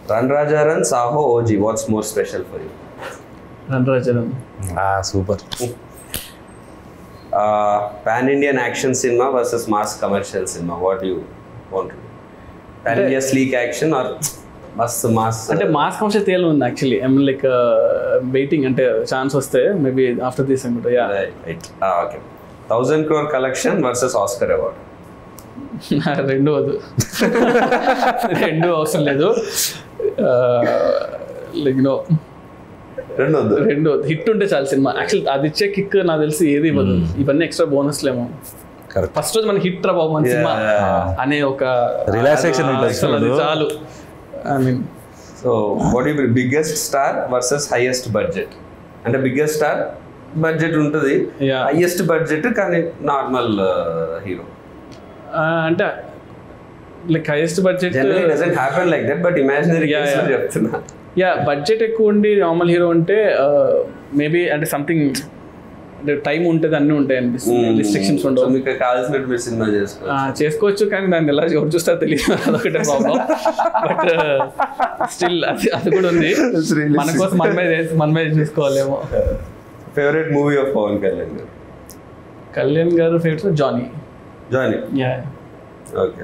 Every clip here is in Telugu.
Run Raja run Saaho OG what's more special for you రణరాజన్ super pan Indian action cinema versus mass commercial cinema what you want pan India sleek action or మస్త్ మాస్ అంటే మాస్ కమర్షియల్ తేలు ఉంది actually I mean like waiting అంటే ఛాన్స్ వస్తే మేబీ ఆఫ్టర్ దిస్ అనుకుంటా yeah okay thousand crore collection versus Oscar award రెండు వద్దు రెండు అవసరం లేదు లైక్ నో రెండు వద్దు రెండు హిట్ ఉంటే చాలు సినిమా యాక్చువల్ అది ఇచ్చే కిక్ నాకు తెలిసి ఏది ఇవ్వదు ఇవన్నీ ఎక్స్ట్రా బోనస్లేమో కరెక్ట్ ఫస్ట్ రోజు మనకి హిట్ రా బాబు మన సినిమా అనే ఒక రిలాక్సేషన్ ఉంటుంది అసలు అది చాలు I mean so what you biggest star versus highest budget అంటే బిగ్గెస్ట్ స్టార్ బడ్జెట్ ఉంటుంది Yeah. హైయెస్ట్ బడ్జెట్ కానీ నార్మల్ హీరో అంటే like highest budget generally doesn't happen like that but imaginary Yeah, case yeah. చెప్తున్నా యా బడ్జెట్ ఎక్కువ ఉండి నార్మల్ హీరో అంటే మేబీ అంటే సంథింగ్ అంటే టైం ఉంటుంది అన్నీ ఉంటాయి అనిపిస్తుంది రిస్ట్రిక్షన్స్ సో ఉండవు మీకు కావాల్సినట్టు మీరు సినిమా చేసుకో ఆ, చేసుకోవచ్చు కానీ దాన్ని ఎలా ఎవరు చూస్తారో తెలియదు అదొకటే ప్రాబ్లం బట్ స్టిల్ అది అది కూడా ఉంది మన కోసం మన మీద చేసి- మన మీద చూసుకోవాలేమో favourite movie of Pavan Kalyan garu Kalyan garu favourite Johnny Johnny yeah okay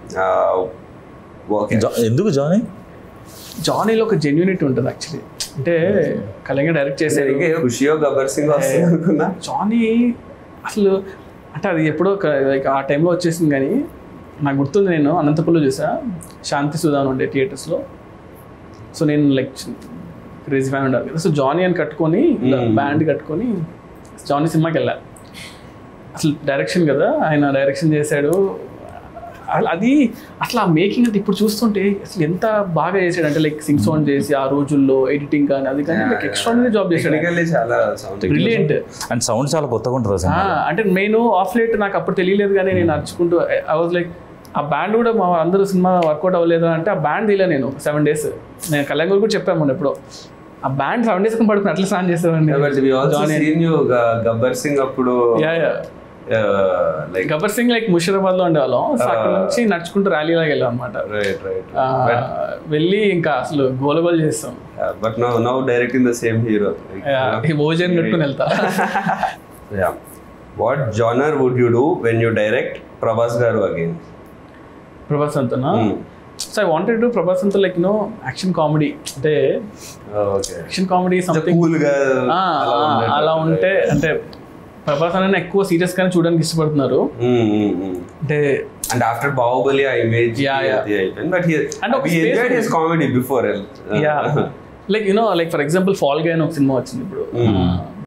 okay ఎందుకు జానీ జానీలో ఒక జెన్యూనిటీ ఉంటుంది యాక్చువల్లీ అంటే కళ్యాణ్ డైరెక్ట్ చేసేది ఇంకా ఖుషియో గబ్బర్ సింగ్ వస్తుంది అనుకున్నా జానీ అసలు అంటే అది ఎప్పుడో ఒక- like ఆ టైంలో వచ్చేసింది కానీ నాకు గుర్తుంది నేను అనంతపురంలో చూసా శాంతి సుధాన్ ఉండే థియేటర్స్లో సో నేను లైక్ క్రేజీ ఫ్యాన్ ఉండాలి కదా సో జానీ అని కట్టుకొని Mm. బ్యాండ్ కట్టుకొని జానీ సినిమాకి వెళ్ళా అసలు డైరెక్షన్ కదా ఆయన డైరెక్షన్ చేశాడు అ- అది అట్లా మేకింగ్ అంటే ఇప్పుడు చూస్తుంటే అసలు ఎంత బాగా చేశాడు అంటే లైక్ సింగ్ సౌండ్ చేసి ఆ రోజుల్లో ఎడిటింగ్ కానీ అది కానీ లైక్ ఎక్స్ట్రాడినరీ జాబ్ చేశాడు టెక్నికల్లీ చాలా సౌండ్ బ్రిలియంట్ అండ్ సౌండ్ చాలా కొత్తగా ఉంటుంది అసలు ఆ, అంటే మెయిన్ ఆఫ్ లైట్ నాకు అప్పుడు తెలియలేదు కానీ నేను నడుచుకుంటూ I was like uh band కూడా మా అందరూ సినిమా వర్కౌట్ అవ్వలేదు అంటే ఆ బ్యాండ్ తీయలే నేను సెవెన్ డేస్ నేను కళ్యాణ్ కూడా చెప్పాను మొన్న ఎప్పుడో ఆ బ్యాండ్ సెవెన్ డేస్ పడుకుని అట్లా స్నాన్ చేసేవాడిని but we also Johnny. Scene you Gabbar Singh అప్పుడు yeah yeah like Gabbar Singh like Musheerabad లో ఉండేవాళ్ళం సో అక్కడ నుంచి నడుచుకుంటూ ర్యాలీ లాగా వెళ్ళాం అనమాట రైట్ రైట్ వెళ్ళి ఇంకా అసలు గోలగోల్ చేస్తాం but now now directing the same hero ఈ భోజనం కట్టుకుని వెళ్తా yeah what genre would you do when you direct Prabhas garu again Prabhas అంతనా Hmm. So I wanted to Prabhas అంతా లైక్ నో యాక్షన్ కామెడీ అంటే okay action comedy something cool గా ఆ, అలా ఆ, ఉండేటట్టు. అలా ఉంటే అంటే ప్రభాస్ అన్న ఎక్కువ సీరియస్ గానే చూడడానికి ఇష్టపడుతున్నారు Hmm, hmm, hmm. అంటే And after Bahubali, I image Yeah, yeah. అయిపోయింది బట్ And ఒక we space enjoyed ఉంది. his comedy before yeah like you know like for example fall గా అని ఒక సినిమా వచ్చింది ఇప్పుడు Mm.